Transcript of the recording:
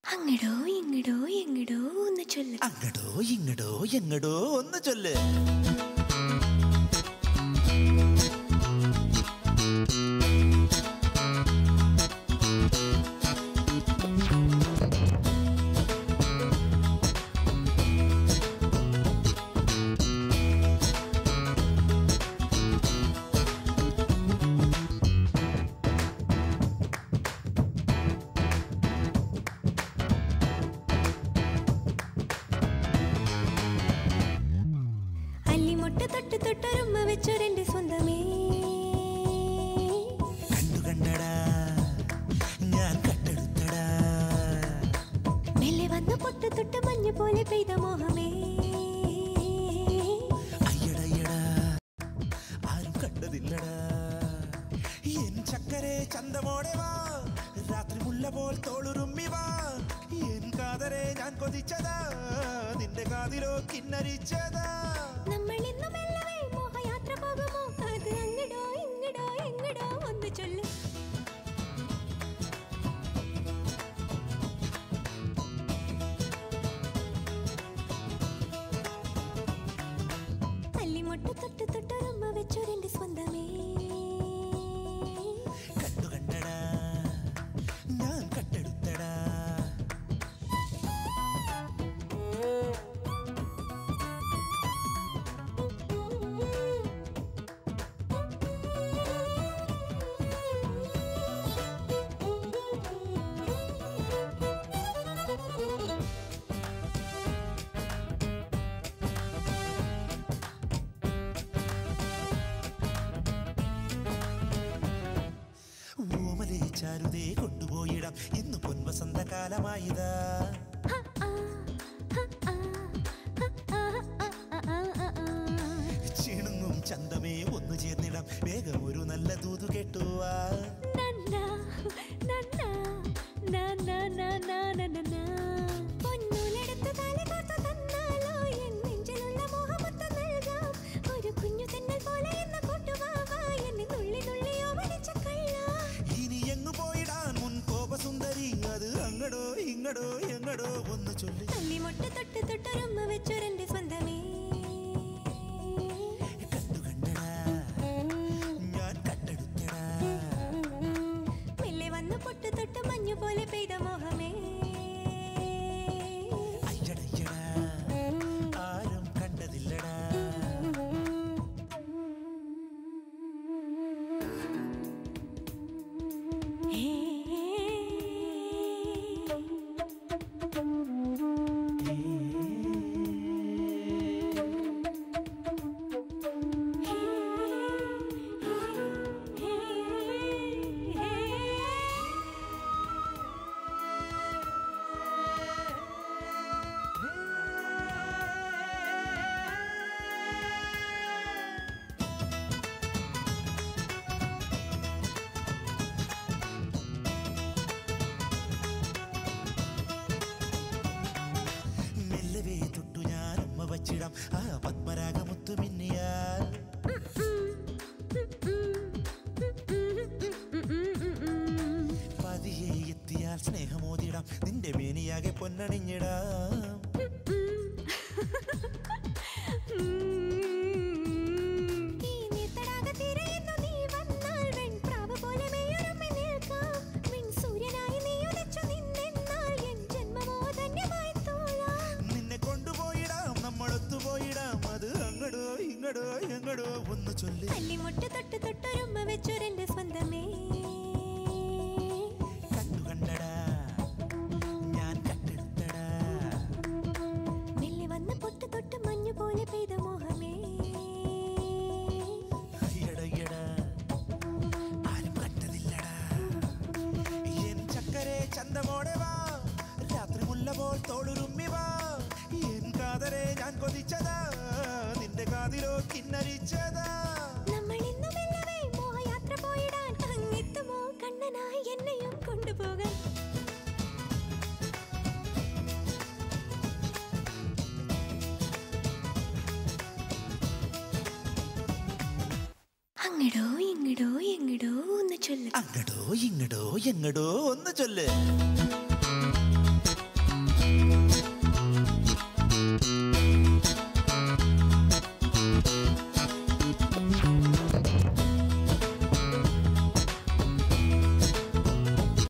അങ്ങടോ ഇങ്ങടോ എങ്ങടോ ഒന്ന് ചൊല്ല അങ്ങടോ ഇങ്ങടോ എങ്ങടോ ഒന്ന് ചൊല്ല് അല്ലിമൊട്ട് തൊട്ട് തൊട്ടൊരുമ്മ വെച്ചൊരെന്റെ സ്വന്തമേ കണ്ടു കണ്ടടാ ഞാൻ കട്ടെടുത്തടാ മെല്ലെ വന്ന് പൊട്ട് തൊട്ട് മഞ്ഞ് പോലെ പെയ്ത മോഹമേ അയ്യടയ്യടാ ആരും കണ്ടതില്ലടാ എൻ ചക്കരെ ചന്തമോടെ വാ രാത്രി മുല്ല പോൽ തോളുരുമ്മി വാ എൻ കാതരെ ഞാൻ കൊതിച്ചതാ നിന്റെ കാതിലോ കിന്നരിച്ചതാ നമ്മൾ ഇന്ന് മെല്ലവേ മോഹയാത്ര പോകുമോ അത് അങ്ങടോ ഇങ്ങടോ എങ്ങടോ ഒന്ന് ചൊല്ല് അല്ലിമൊട്ട് തൊട്ട് തൊട്ടൊരുമ്മ വെച്ചൊരെന്റെ സ്വന്തമേ കണ്ടു കണ്ടടാ ഞാൻ കട്ടെടുത്തടാ ഓമലേ ചാരുതേ കൊണ്ടുപോയിടാം ഇന്ന് പൊൻവസന്ത കാലമായിതാ ചിണുങ്ങും ചന്തമേ ഒന്നു ചേർന്നിടാം വേഗം ഒരു നല്ല ദൂതു കേട്ടുവാ പൊന്നൂലെടുത്ത് തല കോർത്തു തന്നാലോ എൻ നെഞ്ചിലുള്ള മോഹമൊത്ത് നൽകാം ഒരു കുഞ്ഞു തെന്നൽ പോലെ എന്ന കൊണ്ടുവാവാ എന്നെ നുള്ളി നുള്ളിയോ വലിച്ച കള്ളാ ഇനി എങ്ങു പോയിടാൻ മുൻ കോപസുന്ദരി അത് അങ്ങടോ ഇങ്ങടോ എങ്ങടോ ഒന്ന് ചൊല്ലി തല്ലിമൊട്ട് തൊട്ട് തൊട്ടൊരുമ്മ വെച്ചൊരെന്റെ സ്വന്തമേ കണ്ടു കണ്ടടാ ഞാൻ കട്ടെടുത്തടാ മെല്ലെ വന്ന് പൊട്ട് തൊട്ട് മഞ്ഞു പോലെ പെയ്ത മോഹമേ അയ്യടയ്യടാ ആരും കണ്ടതില്ലടാ മെല്ലവേ തൊട്ടു ഞാൻ ഉമ്മ വച്ചിടാം ആ പത്മരാഗമുത്തു മിന്നിയാൽ പതിയെ എത്തിയാൽ സ്നേഹമോതിടാം നിന്റെ മേനിയാകെ പൊന്നണിഞ്ഞിടാം ഈ നീർത്തടാകത്തിരയുന്നു നീ വന്നാൽ വെൺപ്രാവ് പോലെ മെയ്യൊരുമ്മി നിൽക്കാം. മിൻസൂര്യനായി നീ ഉദിച്ചു നിന്നെന്നാൽ എൻ ജന്മമോ ധന്യമായി തോഴാം. നിന്നെ കൊണ്ടുപോയിടാം നമ്മളൊത്തുപോയിടാം അത് അങ്ങടോ ഇങ്ങടോ എങ്ങടോ ഒന്ന് ചൊല്ലി അല്ലിമൊട്ട് തൊട്ട് തൊട്ടൊരുമ്മ വെച്ചൊരെന്റെ സ്വന്തമേ കണ്ടു കണ്ടടാ ഞാൻ കട്ടെടുത്തടാ മെല്ലെ വന്ന് പൊട്ട് തൊട്ട് മഞ്ഞു പോലെ പെയ്ത മോഹമേ അയ്യടയ്യടാ ആരും കണ്ടതില്ലടാ എൻ ചക്കരെ ചന്തമോടെ വാ രാത്രി മുല്ല പോൽ തോളുരുമ്മി വാ എൻ കാതരെ ഞാൻ കൊതിച്ചതാ നിന്റെ കാതിലോ കിന്നരിച്ചതാ നമ്മൾ ഇന്ന് മെല്ലവേ മോഹയാത്ര പോയിടാൻ അങ്ങെത്തുമോ കണ്ണനായി എന്നെയും കൊണ്ടുപോകാൻ അങ്ങടോ ഇങ്ങടോ എങ്ങടോ ഒന്ന് ചൊല്ല അങ്ങടോ ഇങ്ങടോ എങ്ങടോ ഒന്ന് ചൊല്ല്